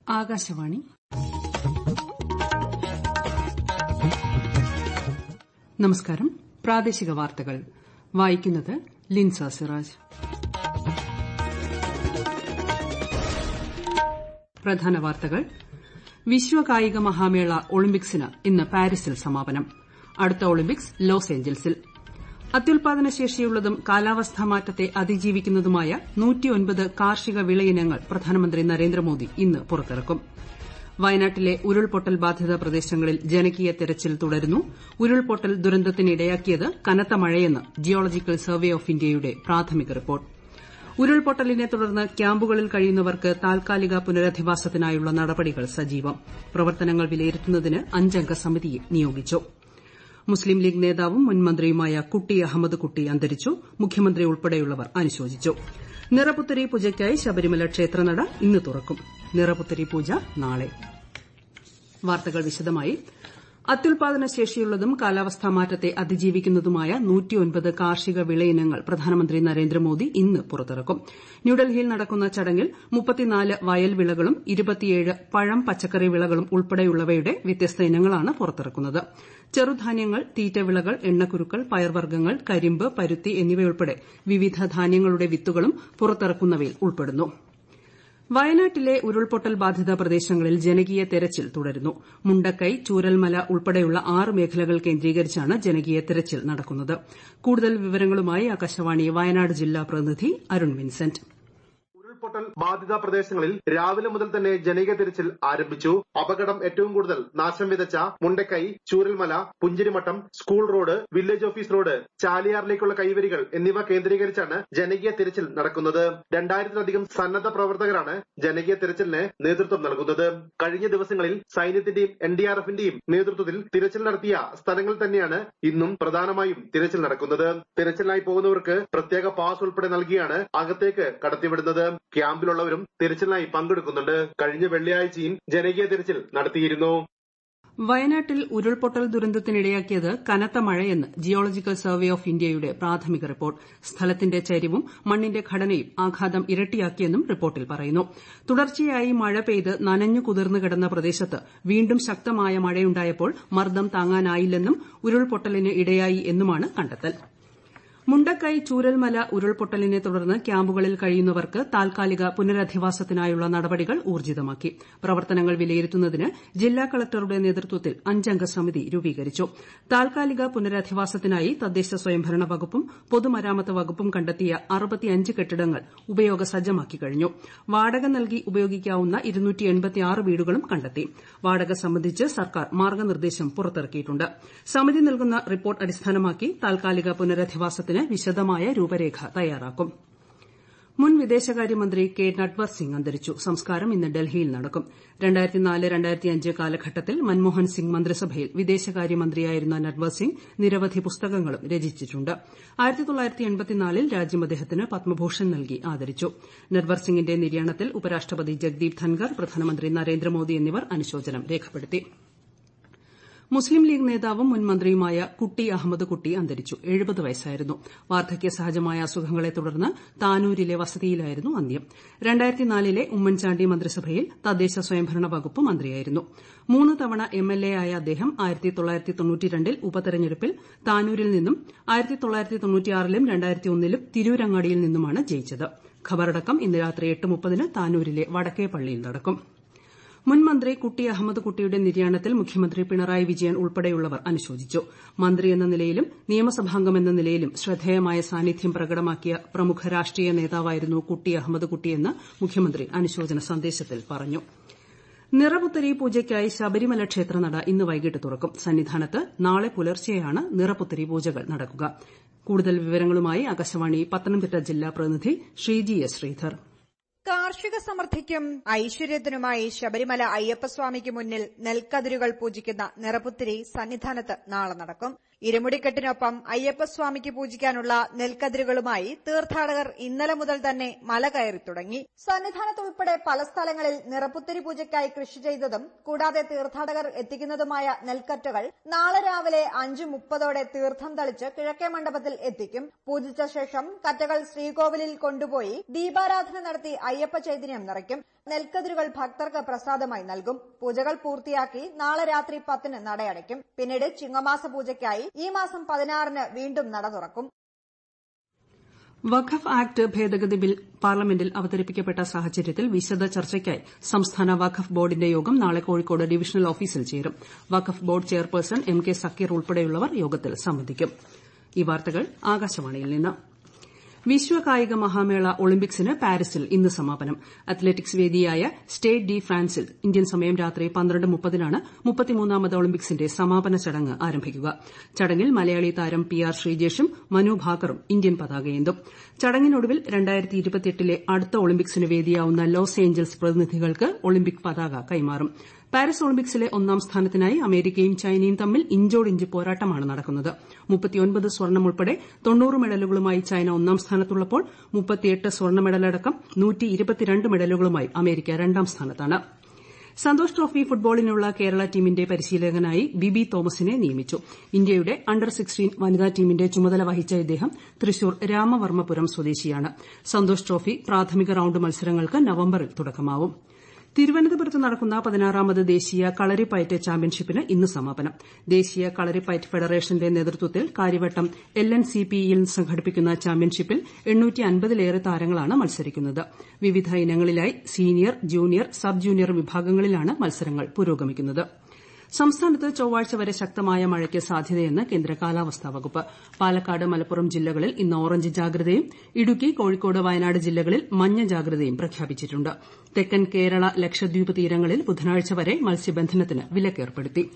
ആകാശവാണി നമസ്കാരം പ്രാദേശിക വാർത്തകൾ വായിക്കുന്നത് ലിൻസ സിറാജ് പ്രധാന വാർത്തകൾ വിശ്വകായിക മഹാമേള ഒളിമ്പിക്സിന് ഇന്ന് പാരീസിൽ സമാപനം അടുത്ത ഒളിമ്പിക്സ് ലോസ് ഏഞ്ചൽസിൽ അത്യുൽപാദന ശേഷിയുള്ളതും കാലാവസ്ഥാ മാറ്റത്തെ അതിജീവിക്കുന്നതുമായ കാർഷിക വിളയിനങ്ങൾ പ്രധാനമന്ത്രി നരേന്ദ്രമോദി ഇന്ന് പുറത്തിറക്കും വയനാട്ടിലെ ഉരുൾപൊട്ടൽ ബാധിത പ്രദേശങ്ങളിൽ ജനകീയ തെരച്ചിൽ തുടരുന്നു ഉരുൾപൊട്ടൽ ദുരന്തത്തിനിടയാക്കിയത് കനത്ത മഴയെന്ന് ജിയോളജിക്കൽ സർവേ ഓഫ് ഇന്ത്യയുടെ പ്രാഥമിക റിപ്പോർട്ട് ഉരുൾപൊട്ടലിനെ തുടർന്ന് ക്യാമ്പുകളിൽ കഴിയുന്നവർക്ക് താൽക്കാലിക പുനരധിവാസത്തിനായുള്ള നടപടികൾ സജീവം പ്രവർത്തനങ്ങൾ വിലയിരുത്തുന്നതിന് അഞ്ചംഗ സമിതിയെ നിയോഗിച്ചു മുസ്ലിം ലീഗ് നേതാവും മുൻ മന്ത്രിയുമായ കുട്ടി അഹമ്മദ് കുട്ടി അന്തരിച്ചു മുഖ്യമന്ത്രി ഉൾപ്പെടെയുള്ളവർ അനുശോചിച്ചു നിറപുത്തരി പൂജയ്ക്കായി ശബരിമല ക്ഷേത്രനട ഇന്ന് തുറക്കും നിറപുത്തരി പൂജ നാളെ വാർത്തകൾ വിശദമായി അത്യുൽപാദന ശേഷിയുള്ളതും കാലാവസ്ഥാ മാറ്റത്തെ അതിജീവിക്കുന്നതുമായ കാർഷിക വിളയിനങ്ങൾ പ്രധാനമന്ത്രി നരേന്ദ്രമോദി ഇന്ന് പുറത്തിറക്കും ന്യൂഡൽഹിയിൽ നടക്കുന്ന ചടങ്ങിൽ വയൽ വിളകളും പഴം പച്ചക്കറി വിളകളും ഉൾപ്പെടെയുള്ളവയുടെ വ്യത്യസ്ത ഇനങ്ങളാണ് പുറത്തിറക്കുന്നത് ചെറുധാന്യങ്ങൾ തീറ്റവിളകൾ എണ്ണക്കുരുക്കൾ പയർവർഗ്ഗങ്ങൾ കരിമ്പ് പരുത്തി എന്നിവയുൾപ്പെടെ വിവിധ ധാന്യങ്ങളുടെ വിത്തുകളും പുറത്തിറക്കുന്നവയിൽ ഉൾപ്പെടുന്നു വയനാട്ടിലെ ഉരുൾപൊട്ടൽ ബാധിത പ്രദേശങ്ങളിൽ ജനകീയ തെരച്ചിൽ തുടരുന്നു മുണ്ടക്കൈ ചൂരൽമല ഉൾപ്പെടെയുള്ള ആറ് മേഖലകൾ കേന്ദ്രീകരിച്ചാണ് ജനകീയ തെരച്ചിൽ നടക്കുന്നത് കൂടുതൽ വിവരങ്ങളുമായി ആകാശവാണി വയനാട് ജില്ലാ പ്രതിനിധി അരുൺ വിൻസെന്റ് ഉരുൾപൊട്ടൽ ബാധിത പ്രദേശങ്ങളിൽ രാവിലെ മുതൽ തന്നെ ജനകീയ തിരച്ചിൽ ആരംഭിച്ചു അപകടം ഏറ്റവും കൂടുതൽ നാശം വിതച്ച Mundakkai Chooralmala Punchirimattam school road village office road ചാലിയാറിലേക്കുള്ള കൈവരികൾ എന്നിവ കേന്ദ്രീകരിച്ചാണ് ജനകീയ തിരച്ചിൽ നടക്കുന്നത് രണ്ടായിരത്തിലധികം സന്നദ്ധ പ്രവർത്തകരാണ് ജനകീയ തിരച്ചിലിന് നേതൃത്വം നൽകുന്നത് കഴിഞ്ഞ ദിവസങ്ങളിൽ സൈന്യത്തിന്റെയും എൻ ഡി ആർ എഫിന്റെയും നേതൃത്വത്തിൽ തിരച്ചിൽ നടത്തിയ സ്ഥലങ്ങളിൽ തന്നെയാണ് ഇന്നും പ്രധാനമായും തിരച്ചിൽ നടക്കുന്നത് തിരച്ചിലിനായി പോകുന്നവർക്ക് പ്രത്യേക പാസ് ഉൾപ്പെടെ നൽകിയാണ് അകത്തേക്ക് കടത്തിവിടുന്നത് ക്യാമ്പിലുള്ളവരും തിരച്ചിലിനായി പങ്കെടുക്കുന്നുണ്ട് കഴിഞ്ഞ വെള്ളിയാഴ്ചയും ജനകീയ തിരച്ചിൽ നടത്തിയിരുന്നു വയനാട്ടിൽ ഉരുൾപൊട്ടൽ ദുരന്തത്തിനിടയാക്കിയത് കനത്ത മഴയെന്ന് ജിയോളജിക്കൽ സർവേ ഓഫ് ഇന്ത്യയുടെ പ്രാഥമിക റിപ്പോർട്ട് സ്ഥലത്തിന്റെ ചരിവും മണ്ണിന്റെ ഘടനയും ആഘാതം ഇരട്ടിയാക്കിയെന്നും റിപ്പോർട്ടിൽ പറയുന്നു തുടർച്ചയായി മഴ പെയ്ത് നനഞ്ഞു കുതിർന്നു കിടന്ന പ്രദേശത്ത് വീണ്ടും ശക്തമായ മഴയുണ്ടായപ്പോൾ മർദ്ദം താങ്ങാനായില്ലെന്നും ഉരുൾപൊട്ടലിന് ഇടയായി എന്നുമാണ് കണ്ടെത്തൽ മുണ്ടക്കൈ ചൂരൽമല ഉരുൾപൊട്ടലിനെ തുടർന്ന് ക്യാമ്പുകളിൽ കഴിയുന്നവർക്ക് താൽക്കാലിക പുനരധിവാസത്തിനായുള്ള നടപടികൾ ഊർജിതമാക്കി പ്രവർത്തനങ്ങൾ വിലയിരുത്തുന്നതിന് ജില്ലാ കളക്ടറുടെ നേതൃത്വത്തിൽ അഞ്ചംഗ സമിതി രൂപീകരിച്ചു താൽക്കാലിക പുനരധിവാസത്തിനായി തദ്ദേശ സ്വയംഭരണ വകുപ്പും പൊതുമരാമത്ത് വകുപ്പും കണ്ടെത്തിയ കെട്ടിടങ്ങൾ ഉപയോഗസജ്ജമാക്കി കഴിഞ്ഞു വാടക നൽകി ഉപയോഗിക്കാവുന്ന വീടുകളും കണ്ടെത്തി വാടക സംബന്ധിച്ച് സർക്കാർ മാർഗ്ഗനിർദ്ദേശം പുറത്തിറക്കിയിട്ടുണ്ട് സമിതി നൽകുന്ന റിപ്പോർട്ട് അടിസ്ഥാനമാക്കി താൽക്കാലിക പുനരധിവാസത്തിന് വിശദമായ രൂപരേഖ തയ്യാറാക്കും മുൻ വിദേശകാര്യമന്ത്രി കെ നട്വർ സിംഗ് അന്തരിച്ചു സംസ്കാരം ഇന്ന് ഡൽഹിയിൽ നടക്കും കാലഘട്ടത്തിൽ മൻമോഹൻ സിംഗ് മന്ത്രിസഭയിൽ വിദേശകാര്യമന്ത്രിയായിരുന്ന നട്വർ സിംഗ് നിരവധി പുസ്തകങ്ങളും രചിച്ചിട്ടുണ്ട് ൽ രാജ്യം അദ്ദേഹത്തിന് പത്മഭൂഷൺ നൽകി ആദരിച്ചു നട്വർ സിംഗിന്റെ നിര്യാണത്തിൽ ഉപരാഷ്ട്രപതി ജഗ്ദീപ് ധൻകർ പ്രധാനമന്ത്രി നരേന്ദ്രമോദി എന്നിവർ അനുശോചനം രേഖപ്പെടുത്തി മുസ്ലിം ലീഗ് നേതാവും മുൻ മന്ത്രിയുമായ കുട്ടി അഹമ്മദ് കുട്ടി അന്തരിച്ചു വയസ്സായിരുന്നു വാർദ്ധക്യ സഹജമായ അസുഖങ്ങളെ തുടർന്ന് താനൂരിലെ വസതിയിലായിരുന്നു അന്ത്യം ലെ ഉമ്മൻചാണ്ടി മന്ത്രിസഭയിൽ തദ്ദേശ സ്വയംഭരണ വകുപ്പ് മന്ത്രിയായിരുന്നു മൂന്ന് തവണ എംഎൽഎ ആയ അദ്ദേഹം ൽ ഉപതെരഞ്ഞെടുപ്പിൽ താനൂരിൽ നിന്നും ലും ലും തിരൂരങ്ങാടിയിൽ നിന്നുമാണ് ജയിച്ചത് ഖബറടക്കം ഇന്ന് രാത്രി എട്ട് മുപ്പതിന് താനൂരിലെ വടക്കേ പള്ളിയിൽ നടക്കും മുൻ മന്ത്രി കുട്ടി അഹമ്മദ് കുട്ടിയുടെ നിര്യാണത്തിൽ മുഖ്യമന്ത്രി പിണറായി വിജയൻ ഉൾപ്പെടെയുള്ളവർ അനുശോചിച്ചു മന്ത്രിയെന്ന നിലയിലും നിയമസഭാംഗമെന്ന നിലയിലും ശ്രദ്ധേയമായ സാന്നിധ്യം പ്രകടമാക്കിയ പ്രമുഖ രാഷ്ട്രീയ നേതാവായിരുന്നു കുട്ടി അഹമ്മദ് കുട്ടിയെന്ന് മുഖ്യമന്ത്രി അനുശോചന സന്ദേശത്തിൽ പറഞ്ഞു നിറപുത്തരി പൂജയ്ക്കായി ശബരിമല ക്ഷേത്രനട ഇന്ന് വൈകിട്ട് തുറക്കും സന്നിധാനത്ത് നാളെ പുലർച്ചെയാണ് നിറപുത്തരി പൂജകൾ നടക്കുക കൂടുതൽ വിവരങ്ങളുമായി ആകാശവാണി പത്തനംതിട്ട ജില്ലാ പ്രതിനിധി ശ്രീജി എസ് ശ്രീധർ കാർഷിക സമൃദ്ധിക്കും ഐശ്വര്യത്തിനുമായി ശബരിമല അയ്യപ്പസ്വാമിക്ക് മുന്നിൽ നെൽക്കതിരുകൾ പൂജിക്കുന്ന നിറപുത്തിരി സന്നിധാനത്ത് നാളെ നടക്കും ഇരുമുടിക്കെട്ടിനൊപ്പം അയ്യപ്പസ്വാമിക്ക് പൂജിക്കാനുള്ള നെൽക്കതിരുകളുമായി തീർത്ഥാടകർ ഇന്നലെ മുതൽ തന്നെ മല കയറി തുടങ്ങി സന്നിധാനത്തുൾപ്പെടെ പല സ്ഥലങ്ങളിൽ നിറപുത്തിരി പൂജയ്ക്കായി കൃഷി ചെയ്തതും കൂടാതെ തീർത്ഥാടകർ എത്തിക്കുന്നതുമായ നെൽക്കറ്റകൾ നാളെ രാവിലെ അഞ്ചു മുപ്പതോടെ തീർത്ഥം തളിച്ച് കിഴക്കേ മണ്ഡപത്തിൽ എത്തിക്കും പൂജിച്ച ശേഷം കറ്റകൾ ശ്രീകോവിലിൽ കൊണ്ടുപോയി ദീപാരാധന നടത്തി അയ്യപ്പ ചൈതന്യം നിറയ്ക്കും നെൽക്കതിരുകൾ ഭക്തർക്ക് പ്രസാദമായി നൽകും പൂജകൾ പൂർത്തിയാക്കി നാളെ രാത്രി പത്തിന് നടയടയ്ക്കും പിന്നീട് ചിങ്ങമാസ പൂജയ്ക്കായി ഈ മാസം പതിനാറിന് വീണ്ടും നട തുറക്കും വഖഫ് ആക്ട് ഭേദഗതി ബിൽ പാർലമെന്റിൽ അവതരിപ്പിക്കപ്പെട്ട സാഹചര്യത്തിൽ വിശദ ചർച്ചയ്ക്കായി സംസ്ഥാന വഖഫ് ബോർഡിന്റെ യോഗം നാളെ കോഴിക്കോട് ഡിവിഷണൽ ഓഫീസിൽ ചേരും Waqf board chairperson M K Sakkeer ഉൾപ്പെടെയുള്ളവർ യോഗത്തിൽ സംബന്ധിക്കും ഈ വാർത്തകൾ ആകാശവാണിയിൽ നിന്ന് വിശ്വകായിക മഹാമേള ഒളിമ്പിക്സിന് പാരീസിൽ ഇന്ന് സമാപനം അത്ലറ്റിക്സ് വേദിയായ സ്റ്റേഡ് ഡി ഫ്രാൻസിൽ ഇന്ത്യൻ സമയം രാത്രി പന്ത്രണ്ട് മുപ്പതിനാണ് മുപ്പത്തിമൂന്നാമത് ഒളിമ്പിക്സിന്റെ സമാപന ചടങ്ങ് ആരംഭിക്കുക ചടങ്ങിൽ മലയാളി താരം പി ആർ ശ്രീജേഷും മനു ഭാക്കറും ഇന്ത്യൻ പതാകയേന്തും ചടങ്ങിനൊടുവിൽ ലെ അടുത്ത ഒളിമ്പിക്സിന് വേദിയാവുന്ന ലോസ് ഏഞ്ചൽസ് പ്രതിനിധികൾക്ക് ഒളിമ്പിക് പതാക കൈമാറും പാരീസ് ഒളിമ്പിക്സിലെ ഒന്നാം സ്ഥാനത്തിനായി അമേരിക്കയും ചൈനയും തമ്മിൽ ഇഞ്ചോടിഞ്ച് പോരാട്ടമാണ് നടക്കുന്നത് മുപ്പത്തിയൊൻപത് സ്വർണം ഉൾപ്പെടെ തൊണ്ണൂറ് മെഡലുകളുമായി ചൈന ഒന്നാം സ്ഥാനത്തുള്ളപ്പോൾ മുപ്പത്തിയെട്ട് സ്വർണ്ണ മെഡലടക്കം മെഡലുകളുമായി അമേരിക്ക രണ്ടാം സ്ഥാനത്താണ് സന്തോഷ് ട്രോഫി ഫുട്ബോളിനുള്ള കേരള ടീമിന്റെ പരിശീലകനായി ബിബി തോമസിനെ നിയമിച്ചു ഇന്ത്യയുടെ അണ്ടർ സിക്സ്റ്റീൻ വനിതാ ടീമിന്റെ ചുമതല വഹിച്ച ഇദ്ദേഹം തൃശൂർ രാമവർമ്മപുരം സ്വദേശിയാണ് സന്തോഷ് ട്രോഫി പ്രാഥമിക റൌണ്ട് മത്സരങ്ങൾക്ക് നവംബറിൽ തുടക്കമാവും തിരുവനന്തപുരത്ത് നടക്കുന്ന പതിനാറാമത് ദേശീയ കളരിപ്പയറ്റ് ചാമ്പ്യൻഷിപ്പിന് ഇന്ന് സമാപനം ദേശീയ കളരിപ്പയറ്റ് ഫെഡറേഷന്റെ നേതൃത്വത്തിൽ Kariavattom L N C P യിൽ സംഘടിപ്പിക്കുന്ന ചാമ്പ്യൻഷിപ്പിൽ ലേറെ താരങ്ങളാണ് മത്സരിക്കുന്നത് വിവിധ ഇനങ്ങളിലായി സീനിയർ ജൂനിയർ സബ് ജൂനിയർ വിഭാഗങ്ങളിലാണ് മത്സരങ്ങൾ പുരോഗമിക്കുന്നത് സംസ്ഥാനത്ത് ചൊവ്വാഴ്ച വരെ ശക്തമായ മഴയ്ക്ക് സാധ്യതയെന്ന് കേന്ദ്ര കാലാവസ്ഥാ വകുപ്പ് പാലക്കാട് മലപ്പുറം ജില്ലകളിൽ ഇന്ന് ഓറഞ്ച് ജാഗ്രതയും ഇടുക്കി കോഴിക്കോട് വയനാട് ജില്ലകളിൽ മഞ്ഞ ജാഗ്രതയും പ്രഖ്യാപിച്ചിട്ടുണ്ട് തെക്കൻ കേരള ലക്ഷദ്വീപ് തീരങ്ങളിൽ ബുധനാഴ്ച വരെ മത്സ്യബന്ധനത്തിന് വിലക്കേർപ്പെടുത്തി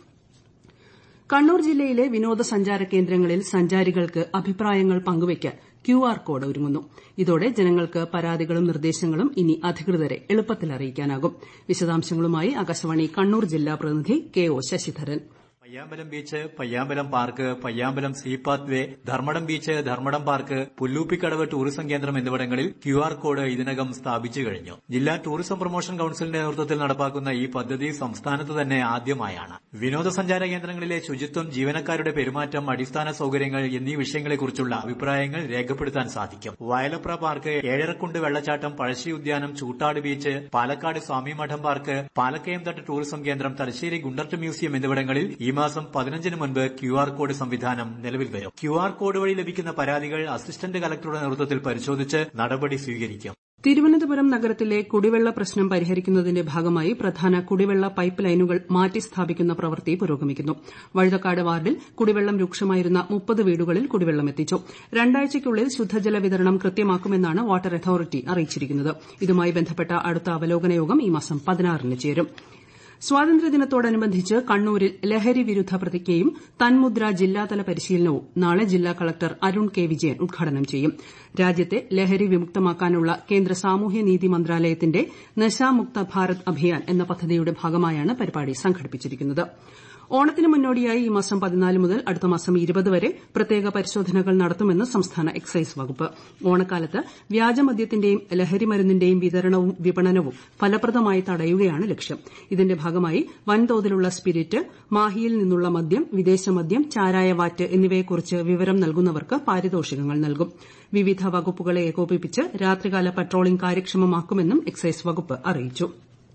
കണ്ണൂർ ജില്ലയിലെ വിനോദസഞ്ചാര കേന്ദ്രങ്ങളിൽ സഞ്ചാരികൾക്ക് അഭിപ്രായങ്ങൾ പങ്കുവയ്ക്കാൻ ക്യു ആർ കോഡ് ഒരുങ്ങുന്നു ഇതോടെ ജനങ്ങൾക്ക് പരാതികളും നിർദ്ദേശങ്ങളും ഇനി അധികൃതരെ എളുപ്പത്തിൽ അറിയിക്കാനാകും വിശദാംശങ്ങളുമായി ആകാശവാണി കണ്ണൂർ ജില്ലാ പ്രതിനിധി K O Sasidharan Payyambalam beach Payyambalam park Payyambalam sea path way Dharmadam beach Dharmadam park Pulluppikkadavu tourism കേന്ദ്രം എന്നിവിടങ്ങളിൽ ക്യു ആർ കോഡ് ഇതിനകം സ്ഥാപിച്ചു കഴിഞ്ഞു ജില്ലാ ടൂറിസം പ്രൊമോഷൻ കൌൺസിലിന്റെ നേതൃത്വത്തിൽ നടപ്പാക്കുന്ന ഈ പദ്ധതി സംസ്ഥാനത്ത് തന്നെ ആദ്യമായാണ് വിനോദസഞ്ചാര കേന്ദ്രങ്ങളിലെ ശുചിത്വം ജീവനക്കാരുടെ പെരുമാറ്റം അടിസ്ഥാന സൌകര്യങ്ങൾ എന്നീ വിഷയങ്ങളെക്കുറിച്ചുള്ള അഭിപ്രായങ്ങൾ രേഖപ്പെടുത്താൻ സാധിക്കും വയലപ്ര പാർക്ക് ഏഴരക്കുണ്ട് വെള്ളച്ചാട്ടം പഴശ്ശി ഉദ്യാനം Choottad beach Palakkad Swamimadom park Palakkayamthattu tourism കേന്ദ്രം തലശ്ശേരി ഗുണ്ടർട്ട് മ്യൂസിയം എന്നിവിടങ്ങളിൽ ഈ മാസം പതിനഞ്ചിന് മുൻപ് ക്യു ആർ കോഡ് സംവിധാനം നിലവിൽ വരും ക്യു ആർ കോഡ് വഴി ലഭിക്കുന്ന പരാതികൾ അസിസ്റ്റന്റ് കലക്ടറുടെ നേതൃത്വത്തിൽ പരിശോധിച്ച് നടപടി സ്വീകരിക്കും തിരുവനന്തപുരം നഗരത്തിലെ കുടിവെള്ള പ്രശ്നം പരിഹരിക്കുന്നതിന്റെ ഭാഗമായി പ്രധാന കുടിവെള്ള പൈപ്പ് ലൈനുകൾ മാറ്റി സ്ഥാപിക്കുന്ന പ്രവൃത്തി പുരോഗമിക്കുന്നു വഴുതക്കാട് വാർഡിൽ കുടിവെള്ളം രൂക്ഷമായിരുന്ന മുപ്പത് വീടുകളിൽ കുടിവെള്ളം എത്തിച്ചു രണ്ടാഴ്ചയ്ക്കുള്ളിൽ ശുദ്ധജല വിതരണം കൃത്യമാക്കുമെന്നാണ് വാട്ടർ അതോറിറ്റി അറിയിച്ചിരിക്കുന്നത് ഇതുമായി ബന്ധപ്പെട്ട അടുത്ത അവലോകന യോഗം ഈ മാസം പതിനാറിന് ചേരും സ്വാതന്ത്ര്യദിനത്തോടനുബന്ധിച്ച് കണ്ണൂരിൽ ലഹരി വിരുദ്ധ പ്രതിജ്ഞയും തൻമുദ്ര ജില്ലാതല പരിശീലനവും നാളെ ജില്ലാ കളക്ടർ അരുൺ കെ വിജയൻ ഉദ്ഘാടനം ചെയ്യും രാജ്യത്തെ ലഹരി വിമുക്തമാക്കാനുള്ള കേന്ദ്ര സാമൂഹ്യനീതി മന്ത്രാലയത്തിന്റെ നശാമുക്ത ഭാരത് അഭിയാൻ എന്ന പദ്ധതിയുടെ ഭാഗമായാണ് പരിപാടി സംഘടിപ്പിച്ചിരിക്കുന്നത് ഓണത്തിന് മുന്നോടിയായി ഈ മാസം പതിനാല് മുതൽ അടുത്ത മാസം ഇരുപത് വരെ പ്രത്യേക പരിശോധനകൾ നടത്തുമെന്ന് സംസ്ഥാന എക്സൈസ് വകുപ്പ് ഓണക്കാലത്ത് വ്യാജമദ്യത്തിന്റെയും ലഹരിമരുന്നിന്റെയും വിതരണവും വിപണനവും ഫലപ്രദമായി തടയുകയാണ് ലക്ഷ്യം ഇതിന്റെ ഭാഗമായി വൻതോതിലുള്ള സ്പിരിറ്റ് മാഹിയിൽ നിന്നുള്ള മദ്യം വിദേശമദ്യം ചാരായവാറ്റ് എന്നിവയെക്കുറിച്ച് വിവരം നൽകുന്നവർക്ക് പാരിതോഷികങ്ങൾ നൽകും വിവിധ വകുപ്പുകളെ ഏകോപിപ്പിച്ച് രാത്രികാല പട്രോളിംഗ് കാര്യക്ഷമമാക്കുമെന്നും എക്സൈസ് വകുപ്പ് അറിയിച്ചു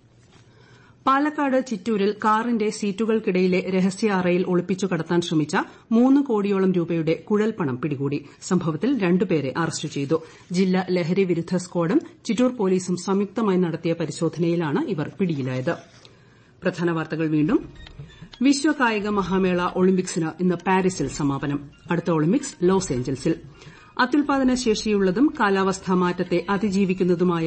പാലക്കാട് ചിറ്റൂരിൽ കാറിന്റെ സീറ്റുകൾക്കിടയിലെ രഹസ്യ അറയിൽ ഒളിപ്പിച്ചു കടത്താൻ ശ്രമിച്ച മൂന്ന് കോടിയോളം രൂപയുടെ കുഴൽപ്പണം പിടികൂടി സംഭവത്തിൽ രണ്ടുപേരെ അറസ്റ്റ് ചെയ്തു ജില്ലാ ലഹരി വിരുദ്ധ സ്ക്വാഡും ചിറ്റൂർ പോലീസും സംയുക്തമായി നടത്തിയ പരിശോധനയിലാണ് ഇവർ പിടിയിലായത് പ്രധാന വാർത്തകൾ വീണ്ടും വിശ്വകായിക മഹാമേള ഒളിമ്പിക്സിന് ഇന്ന് പാരീസിൽ സമാപനം അടുത്ത ഒളിമ്പിക്സ് ലോസ് ഏഞ്ചൽസിൽ അത്യുൽപാദന ശേഷിയുള്ളതും കാലാവസ്ഥാ മാറ്റത്തെ അതിജീവിക്കുന്നതുമായ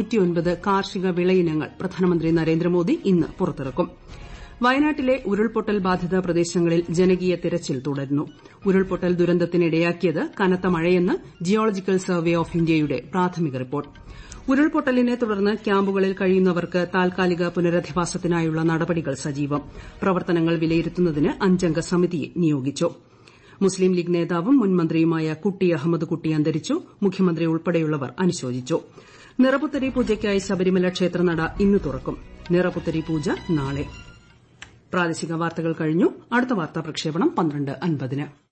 കാർഷിക വിളയിനങ്ങൾ പ്രധാനമന്ത്രി നരേന്ദ്രമോദി ഇന്ന് പുറത്തിറക്കും വയനാട്ടിലെ ഉരുൾപൊട്ടൽ ബാധിത പ്രദേശങ്ങളിൽ ജനകീയ തിരച്ചിൽ തുടരുന്നു ഉരുൾപൊട്ടൽ ദുരന്തത്തിനിടയാക്കിയത് കനത്ത മഴയെന്ന് ജിയോളജിക്കൽ സർവേ ഓഫ് ഇന്ത്യയുടെ പ്രാഥമിക റിപ്പോർട്ട് ഉരുൾപൊട്ടലിനെ തുടർന്ന് ക്യാമ്പുകളിൽ കഴിയുന്നവർക്ക് താൽക്കാലിക പുനരധിവാസത്തിനായുള്ള നടപടികൾ സജീവം പ്രവർത്തനങ്ങൾ വിലയിരുത്തുന്നതിന് അഞ്ചംഗ സമിതിയെ നിയോഗിച്ചു മുസ്ലിം ലീഗ് നേതാവും മുൻ മന്ത്രിയുമായ കുട്ടി അഹമ്മദ് കുട്ടി അന്തരിച്ചു മുഖ്യമന്ത്രി ഉൾപ്പെടെയുള്ളവർ അനുശോചിച്ചു നിറപുത്തരി പൂജയ്ക്കായി ശബരിമല ക്ഷേത്രനട ഇന്ന് തുറക്കും നിറപുത്തരി പൂജ നാളെ പ്രാദേശിക വാർത്തകൾ കഴിഞ്ഞു അടുത്ത വാർത്താ പ്രക്ഷേപണം പന്ത്രണ്ട് അൻപതിന്